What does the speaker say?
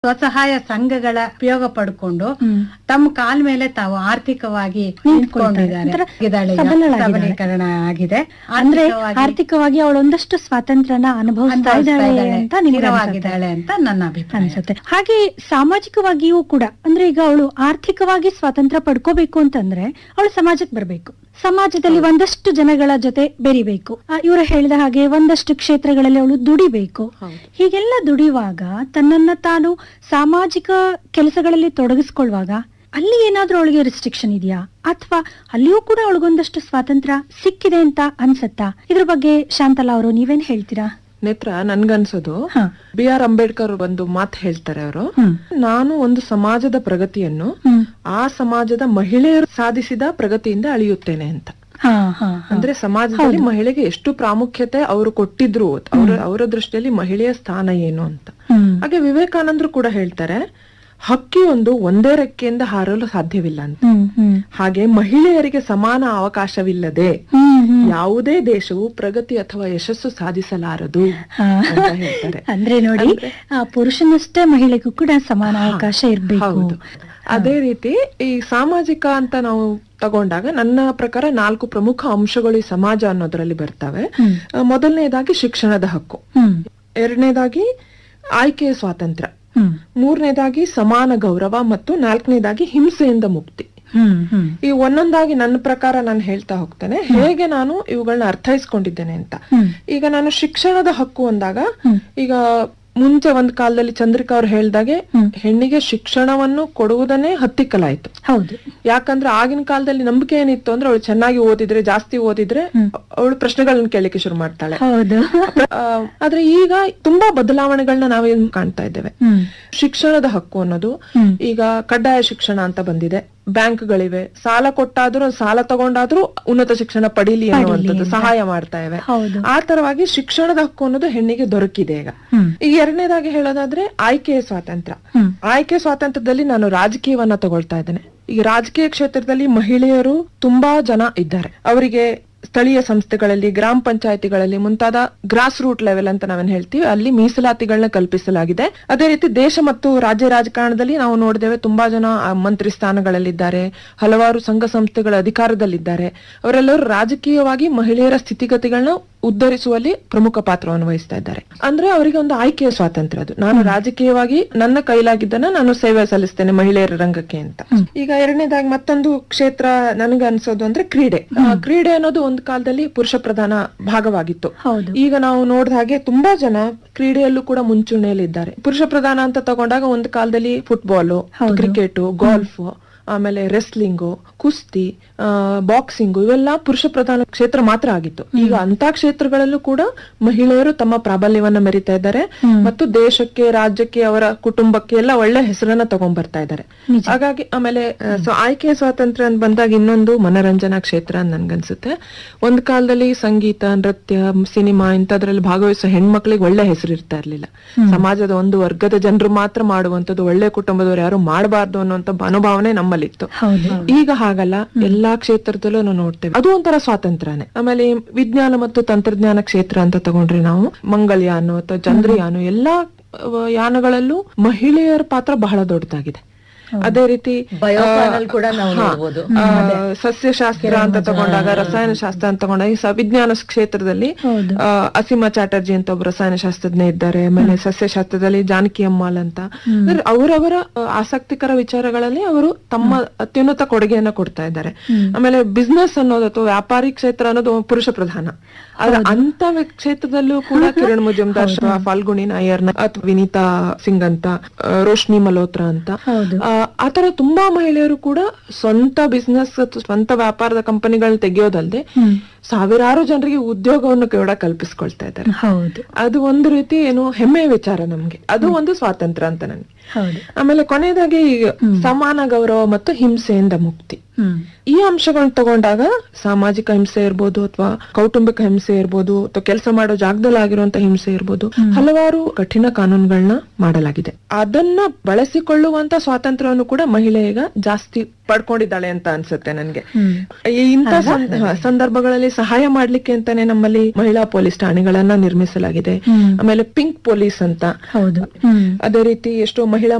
ಸ್ವಸಹಾಯ ಸಂಘಗಳ ಉಪಯೋಗ ಪಡ್ಕೊಂಡು ಹ್ಮ್. ತಮ್ಮ ಕಾಲ್ ಮೇಲೆ ತಾವು ಆರ್ಥಿಕವಾಗಿ ನಿಂತ್ಕೊಂಡಿದ್ದಾರೆ ಒಂಥರ ಇದ್ದಾಳೆ ಈಗ. ಸಬಲಳಾಗಿದ್ದಾಳೆ. ಸಬಲೀಕರಣ ಆಗಿದೆ ಅಂದ್ರೆ ಆರ್ಥಿಕವಾಗಿ ಆರ್ಥಿಕವಾಗಿ ಅವಳು ಒಂದಷ್ಟು ಸ್ವಾತಂತ್ರ್ಯನ ಅನುಭವಿಸ್ತಾ ಅನುಭವಿಸ್ತಾ ಇದ್ದಾಳೆ ಇದ್ದಾಳೆ, ಅಂತ ನಿಮ್ಗೆ ಅನ್ಸುತ್ತೆ. ಸ್ಥಿರವಾಗಿದ್ದಾಳೆ ಅಂತ ನನ್ನ ಅಭಿಪ್ರಾಯ ಅನ್ಸುತ್ತೆ ಹಾಗೆ ಸಾಮಾಜಿಕವಾಗಿಯೂ ಕೂಡ ಅಂದ್ರೆ ಈಗ ಅವಳು ಆರ್ಥಿಕವಾಗಿ ಸ್ವಾತಂತ್ರ್ಯ ಪಡ್ಕೋಬೇಕು ಅಂತಂದ್ರೆ ಅವಳು ಸಮಾಜಕ್ಕೆ ಬರಬೇಕು ಸಮಾಜದಲ್ಲಿ ಒಂದಷ್ಟು ಜನಗಳ ಜೊತೆ ಬೆರಿಬೇಕು ಇವರು ಹೇಳಿದ ಹಾಗೆ ಒಂದಷ್ಟು ಕ್ಷೇತ್ರಗಳಲ್ಲಿ ಅವಳು ದುಡಿಬೇಕು ಹೀಗೆಲ್ಲ ದುಡಿಯುವಾಗ ತನ್ನನ್ನ ತಾನು ಸಾಮಾಜಿಕ ಕೆಲಸಗಳಲ್ಲಿ ತೊಡಗಿಸ್ಕೊಳ್ಳುವಾಗ ಅಲ್ಲಿ ಏನಾದ್ರೂ ಅವಳಿಗೆ ರಿಸ್ಟ್ರಿಕ್ಷನ್ ಇದೆಯಾ ಅಥವಾ ಅಲ್ಲಿಯೂ ಕೂಡ ಅವಳಿಗೊಂದಷ್ಟು ಸ್ವಾತಂತ್ರ್ಯ ಸಿಕ್ಕಿದೆ ಅಂತ ಅನ್ಸತ್ತಾ ಇದ್ರ ಬಗ್ಗೆ ಶಾಂತಲಾ ಅವರು ನೀವೇನ್ ಹೇಳ್ತೀರಾ ನೇತ್ರ ನನ್ಗನ್ಸೋದು ಹ. ಬಿ ಆರ್ ಅಂಬೇಡ್ಕರ್ ಒಂದು ಮಾತು ಹೇಳ್ತಾರೆ ಅವರು ಹ್ಮ್. ನಾನು ಒಂದು ಸಮಾಜದ ಪ್ರಗತಿಯನ್ನು ಹ್ಮ್. ಆ ಸಮಾಜದ ಮಹಿಳೆಯರು ಸಾಧಿಸಿದ ಪ್ರಗತಿಯಿಂದ ಅಳಿಯುತ್ತೇನೆ ಅಂತ ಹಾ ಹಾ ಹಾ. ಅಂದ್ರೆ ಸಮಾಜದಲ್ಲಿ ಮಹಿಳೆಗೆ ಎಷ್ಟು ಪ್ರಾಮುಖ್ಯತೆ ಅವರು ಕೊಟ್ಟಿದ್ರು ಅವರ ಅವರ ದೃಷ್ಟಿಯಲ್ಲಿ ಮಹಿಳೆಯ ಸ್ಥಾನ ಏನು ಅಂತ ಹ್ಮ್. ಹಾಗೆ ವಿವೇಕಾನಂದರು ಕೂಡ ಹೇಳ್ತಾರೆ ಹಕ್ಕಿಯೊಂದು ಒಂದೇ ರೆಕ್ಕೆಯಿಂದ ಹಾರಲು ಸಾಧ್ಯವಿಲ್ಲ ಅಂತ ಹ್ಮ್ ಹ್ಮ್ ಹಾಗೆ ಮಹಿಳೆಯರಿಗೆ ಸಮಾನ ಅವಕಾಶವಿಲ್ಲದೆ ಹ್ಮ್ ಹ್ಮ್. ಯಾವುದೇ ದೇಶವು ಪ್ರಗತಿ ಅಥವಾ ಯಶಸ್ಸು ಸಾಧಿಸಲಾರದು ಹಾ. ಅಂತ ಹೇಳ್ತಾರೆ ಅಂದ್ರೆ ನೋಡಿ ಆ ಪುರುಷನಷ್ಟೇ ಮಹಿಳೆಗೂ ಕೂಡ ಸಮಾನ ಅವಕಾಶ ಇರ್ಬೇಕು ಹೌದು ಅದೇ ರೀತಿ ಈ ಸಾಮಾಜಿಕ ಅಂತ ನಾವು ತಗೊಂಡಾಗ ನನ್ನ ಪ್ರಕಾರ ನಾಲ್ಕು ಪ್ರಮುಖ ಅಂಶಗಳು ಈ ಸಮಾಜ ಅನ್ನೋದ್ರಲ್ಲಿ ಬರ್ತವೆ ಹ್ಮ್. ಆ, ಮೊದಲನೇದಾಗಿ ಶಿಕ್ಷಣದ ಹಕ್ಕು ಹ್ಮ್ ಎರಡನೇದಾಗಿ ಆಯ್ಕೆಯ ಸ್ವಾತಂತ್ರ್ಯ ಹ್ಮ್ ಮೂರನೇದಾಗಿ ಸಮಾನ ಗೌರವ ಮತ್ತು ನಾಲ್ಕನೇದಾಗಿ ಹಿಂಸೆಯಿಂದ ಮುಕ್ತಿ ಹ್ಮ್ ಹ್ಮ್ ಈ ಒಂದೊಂದಾಗಿ ನನ್ನ ಪ್ರಕಾರ ನಾನು ಹೇಳ್ತಾ ಹೋಗ್ತೇನೆ ಹೇಗೆ ನಾನು ಇವುಗಳನ್ನ ಅರ್ಥೈಸ್ಕೊಂಡಿದ್ದೇನೆ ಅಂತ ಹ್ಮ್. ಈಗ ನಾನು ಶಿಕ್ಷಣದ ಹಕ್ಕು ಅಂದಾಗ ಹ್ಮ್. ಈಗ ಮುಂಚೆ ಒಂದ್ ಕಾಲದಲ್ಲಿ ಚಂದ್ರಿಕಾ ಅವ್ರು ಹೇಳ್ದಾಗೆ ಹ್ಮ್. ಹೆಣ್ಣಿಗೆ ಶಿಕ್ಷಣವನ್ನು ಕೊಡುವುದನ್ನೇ ಹತ್ತಿಕ್ಕಲಾಯ್ತು ಹೌದು ಯಾಕಂದ್ರೆ ಆಗಿನ ಕಾಲದಲ್ಲಿ ನಂಬಿಕೆ ಏನಿತ್ತು ಅಂದ್ರೆ ಅವಳು ಚೆನ್ನಾಗಿ ಓದಿದ್ರೆ ಜಾಸ್ತಿ ಓದಿದ್ರೆ ಅವಳು ಪ್ರಶ್ನೆಗಳನ್ನ ಕೇಳಲಿಕ್ಕೆ ಶುರು ಮಾಡ್ತಾಳೆ ಹೌದು ಆ, ಆದ್ರೆ ಈಗ ತುಂಬಾ ಬದಲಾವಣೆಗಳನ್ನ ನಾವೇನ್ ಕಾಣ್ತಾ ಇದ್ದೇವೆ ಹ್ಮ್ ಶಿಕ್ಷಣದ ಹಕ್ಕು ಅನ್ನೋದು ಹ್ಮ್. ಈಗ ಕಡ್ಡಾಯ ಶಿಕ್ಷಣ ಅಂತ ಬಂದಿದೆ ಬ್ಯಾಂಕ್ಗಳಿವೆ ಸಾಲ ಕೊಟ್ಟಾದ್ರೂ ಸಾಲ ತಗೊಂಡಾದ್ರೂ ಉನ್ನತ ಶಿಕ್ಷಣ ಪಡೀಲಿ ಅನ್ನುವಂಥದ್ದು ಸಹಾಯ ಮಾಡ್ತಾ ಇವೆ ಹೌದು ಆ ತರವಾಗಿ ಶಿಕ್ಷಣದ ಹಕ್ಕು ಅನ್ನೋದು ಹೆಣ್ಣಿಗೆ ದೊರಕಿದೆ ಈಗ ಹ್ಮ್ ಈಗ ಎರಡನೇದಾಗಿ ಹೇಳೋದಾದ್ರೆ ಆಯ್ಕೆಯ ಸ್ವಾತಂತ್ರ್ಯ ಹ್ಮ್ ಆಯ್ಕೆ ಸ್ವಾತಂತ್ರ್ಯದಲ್ಲಿ ನಾನು ರಾಜಕೀಯವನ್ನ ತಗೊಳ್ತಾ ಇದ್ದೇನೆ ಈಗ ರಾಜಕೀಯ ಕ್ಷೇತ್ರದಲ್ಲಿ ಮಹಿಳೆಯರು ತುಂಬಾ ಜನ ಇದ್ದಾರೆ ಅವರಿಗೆ ಸ್ಥಳೀಯ ಸಂಸ್ಥೆಗಳಲ್ಲಿ ಗ್ರಾಮ ಪಂಚಾಯತಿಗಳಲ್ಲಿ ಮುಂತಾದ ಗ್ರಾಸ್ ರೂಟ್ ಲೆವೆಲ್ ಅಂತ ನಾವೇನ್ ಹೇಳ್ತೀವಿ ಅಲ್ಲಿ ಮೀಸಲಾತಿಗಳನ್ನ ಕಲ್ಪಿಸಲಾಗಿದೆ ಅದೇ ರೀತಿ ದೇಶ ಮತ್ತು ರಾಜ್ಯ ರಾಜಕಾರಣದಲ್ಲಿ ನಾವು ನೋಡಿದ್ದೇವೆ ತುಂಬಾ ಜನ ಆ, ಮಂತ್ರಿ ಸ್ಥಾನಗಳಲ್ಲಿದ್ದಾರೆ ಹಲವಾರು ಸಂಘ ಸಂಸ್ಥೆಗಳ ಅಧಿಕಾರದಲ್ಲಿದ್ದಾರೆ ಅವರೆಲ್ಲರೂ ರಾಜಕೀಯವಾಗಿ ಮಹಿಳೆಯರ ಸ್ಥಿತಿಗತಿಗಳನ್ನ ಉದ್ಧರಿಸುವಲ್ಲಿ ಪ್ರಮುಖ ಪಾತ್ರವನ್ನು ವಹಿಸ್ತಾ ಇದ್ದಾರೆ ಅಂದ್ರೆ ಅವರಿಗೆ ಒಂದು ಆಯ್ಕೆಯ ಸ್ವಾತಂತ್ರ್ಯ ಅದು ನಾನು ರಾಜಕೀಯವಾಗಿ ನನ್ನ ಕೈಲಾಗಿದ್ದನ್ನ ನಾನು ಸೇವೆ ಸಲ್ಲಿಸ್ತೇನೆ ಮಹಿಳೆಯರ ರಂಗಕ್ಕೆ ಅಂತ ಈಗ ಎರಡನೇದಾಗಿ ಮತ್ತೊಂದು ಕ್ಷೇತ್ರ ನನಗೆ ಅನ್ಸೋದು ಅಂದ್ರೆ ಕ್ರೀಡೆ ಆ, ಕ್ರೀಡೆ ಅನ್ನೋದು ಒಂದು ಕಾಲದಲ್ಲಿ ಪುರುಷ ಪ್ರಧಾನ ಭಾಗವಾಗಿತ್ತು ಹೌದು ಈಗ ನಾವು ನೋಡಿದ ಹಾಗೆ ತುಂಬಾ ಜನ ಕ್ರೀಡೆಯಲ್ಲೂ ಕೂಡ ಮುಂಚೂಣಿಯಲ್ಲಿ ಇದ್ದಾರೆ ಪುರುಷ ಪ್ರಧಾನ ಅಂತ ತಗೊಂಡಾಗ ಒಂದು ಕಾಲದಲ್ಲಿ ಫುಟ್ಬಾಲ್ ಕ್ರಿಕೆಟ್ ಗಾಲ್ಫ್ ಆಮೇಲೆ ರೆಸ್ಲಿಂಗು ಕುಸ್ತಿ ಬಾಕ್ಸಿಂಗು ಇವೆಲ್ಲ ಪುರುಷ ಪ್ರಧಾನ ಕ್ಷೇತ್ರ ಮಾತ್ರ ಆಗಿತ್ತು ಈಗ ಅಂತ ಕ್ಷೇತ್ರಗಳಲ್ಲೂ ಕೂಡ ಮಹಿಳೆಯರು ತಮ್ಮ ಪ್ರಾಬಲ್ಯವನ್ನ ಮೆರಿತಾ ಇದ್ದಾರೆ ಮತ್ತು ದೇಶಕ್ಕೆ ರಾಜ್ಯಕ್ಕೆ ಅವರ ಕುಟುಂಬಕ್ಕೆ ಎಲ್ಲ ಒಳ್ಳೆ ಹೆಸರನ್ನ ತಗೊಂಡ್ ಬರ್ತಾ ಇದ್ದಾರೆ ಹಾಗಾಗಿ ಆಮೇಲೆ ಆ, ಸೊ ಆಯ್ಕೆಯ ಸ್ವಾತಂತ್ರ್ಯ ಅಂತ ಬಂದಾಗ ಇನ್ನೊಂದು ಮನರಂಜನಾ ಕ್ಷೇತ್ರ ಅಂತ ನನ್ಗನ್ಸುತ್ತೆ ಒಂದ್ ಕಾಲದಲ್ಲಿ ಸಂಗೀತ ನೃತ್ಯ ಸಿನಿಮಾ ಇಂಥದ್ರಲ್ಲಿ ಭಾಗವಹಿಸೋ ಹೆಣ್ಮಕ್ಳಿಗೆ ಒಳ್ಳೆ ಹೆಸರು ಇರ್ತಾ ಇರ್ಲಿಲ್ಲ ಸಮಾಜದ ಒಂದು ವರ್ಗದ ಜನರು ಮಾತ್ರ ಮಾಡುವಂತದ್ದು ಒಳ್ಳೆ ಕುಟುಂಬದವ್ರು ಯಾರು ಮಾಡಬಾರ್ದು ಅನ್ನುವಂತ ಮನೋಭಾವನೆ ನಮ್ಮಲ್ಲಿತ್ತು ಹೌದು ಈಗ ಹಾಗಲ್ಲ ಎಲ್ಲಾ ಕ್ಷೇತ್ರದಲ್ಲೂ ನಾವು ನೋಡ್ತೇವೆ ಅದು ಒಂಥರ ಸ್ವಾತಂತ್ರ್ಯನೇ ಆಮೇಲೆ ವಿಜ್ಞಾನ ಮತ್ತು ತಂತ್ರಜ್ಞಾನ ಕ್ಷೇತ್ರ ಅಂತ ತಗೊಂಡ್ರೆ ನಾವು ಮಂಗಳಯಾನ ಅಥವಾ ಚಂದ್ರಯಾನ ಎಲ್ಲಾ ಅಹ್, ಯಾನಗಳಲ್ಲೂ ಮಹಿಳೆಯರ ಪಾತ್ರ ಬಹಳ ದೊಡ್ಡದಾಗಿದೆ ಅದೇ ರೀತಿ ಬಯೋಪ್ಯಾನಲ್ ಕೂಡ ನಾವು ಹಾ, ನೋಡ್ಬೋದು. ಆ, ಸಸ್ಯಶಾಸ್ತ್ರ ಅಂತ ತಗೊಂಡಾಗ ರಸಾಯನ ಶಾಸ್ತ್ರ ಅಂತ ತಗೊಂಡಾಗ ಈ ಸ- ವಿಜ್ಞಾನ ಕ್ಷೇತ್ರದಲ್ಲಿ ಹೌದು. ಆ, ಅಸೀಮಾ ಚಾಟರ್ಜಿ ಅಂತ ಒಬ್ಬ ರಸಾಯನ ಶಾಸ್ತ್ರಜ್ಞ ಇದ್ದಾರೆ ಆಮೇಲೆ ಸಸ್ಯಶಾಸ್ತ್ರದಲ್ಲಿ ಜಾನಕಿ ಅಮ್ಮಾಲ್ ಅಂತ ಅಂದ್ರೆ ಅವರವರ ಆ, ಆಸಕ್ತಿಕರ ವಿಚಾರಗಳಲ್ಲಿ ಅವರು ತಮ್ಮ ಅತ್ಯುನ್ನತ ಕೊಡುಗೆಯನ್ನ ಕೊಡ್ತಾ ಇದ್ದಾರೆ ಆಮೇಲೆ ಬಿಸ್ನೆಸ್ ಅನ್ನೋದು ಅಥವಾ ವ್ಯಾಪಾರಿ ಕ್ಷೇತ್ರ ಅನ್ನೋದು ಪುರುಷ ಪ್ರಧಾನ ಆದ್ರೆ ಅಂತ ವ್ಯ- ಕ್ಷೇತ್ರದಲ್ಲೂ ಕೂಡ ಕಿರಣ್ ಮುಜುಮ್ದಾರ್ ಶಾ, ಫಾಲ್ಗುಣಿ ನಾಯರ್ ಅಥವಾ ವಿನೀತಾ ಸಿಂಗ್ ಅಂತ ಆ, ರೋಶ್ನಿ ಮಲ್ಹೋತ್ರಾ ಅಂತ ಹೌದು ಆ, ಆತರ ತುಂಬಾ ಮಹಿಳೆಯರು ಕೂಡ ಸ್ವಂತ ಬಿಸ್ನೆಸ್ ಸ್ವಂತ ವ್ಯಾಪಾರದ ಕಂಪನಿಗಳನ್ನ ತೆಗೆಯೋದಲ್ದೆ ಹ್ಮ್ ಸಾವಿರಾರು ಜನರಿಗೆ ಉದ್ಯೋಗವನ್ನು ಕೂಡ ಕಲ್ಪಿಸ್ಕೊಳ್ತಾ ಇದ್ದಾರೆ ಹೌದು ಅದು ಒಂದು ರೀತಿ ಏನು ಹೆಮ್ಮೆಯ ವಿಚಾರ ನಮ್ಗೆ ಅದು ಒಂದು ಸ್ವಾತಂತ್ರ್ಯ ಅಂತ ನನ್ಗೆ ಹೌದು ಆಮೇಲೆ ಕೊನೆಯದಾಗಿ ಈಗ ಸಮಾನ ಗೌರವ ಮತ್ತು ಹಿಂಸೆಯಿಂದ ಮುಕ್ತಿ ಹ್ಮ್ ಈ ಅಂಶಗಳನ್ನ ತಗೊಂಡಾಗ ಸಾಮಾಜಿಕ ಹಿಂಸೆ ಇರ್ಬೋದು ಅಥವಾ ಕೌಟುಂಬಿಕ ಹಿಂಸೆ ಇರ್ಬೋದು ಅಥವಾ ಕೆಲಸ ಮಾಡೋ ಜಾಗದಲ್ಲಿ ಆಗಿರುವಂತ ಹಿಂಸೆ ಇರ್ಬೋದು ಹಲವಾರು ಕಠಿಣ ಕಾನೂನುಗಳನ್ನ ಮಾಡಲಾಗಿದೆ ಅದನ್ನ ಬಳಸಿಕೊಳ್ಳುವಂತ ಸ್ವಾತಂತ್ರ್ಯವನ್ನು ಕೂಡ ಮಹಿಳೆ ಈಗ ಜಾಸ್ತಿ ಪಡ್ಕೊಂಡಿದ್ದಾಳೆ ಅಂತ ಅನ್ಸುತ್ತೆ ನನ್ಗೆ ಹ್ಮ್. ಈ ಇಂಥ ಸಂದ- ಹ, ಸಂದರ್ಭಗಳಲ್ಲಿ ಸಹಾಯ ಮಾಡ್ಲಿಕ್ಕೆ ಅಂತಾನೆ ನಮ್ಮಲ್ಲಿ ಮಹಿಳಾ ಪೊಲೀಸ್ ಠಾಣೆಗಳನ್ನ ನಿರ್ಮಿಸಲಾಗಿದೆ ಹ್ಮ್. ಆಮೇಲೆ ಪಿಂಕ್ ಪೊಲೀಸ್ ಅಂತ ಹೌದು ಹ್ಮ್ ಅದೇ ರೀತಿ ಎಷ್ಟೋ ಮಹಿಳಾ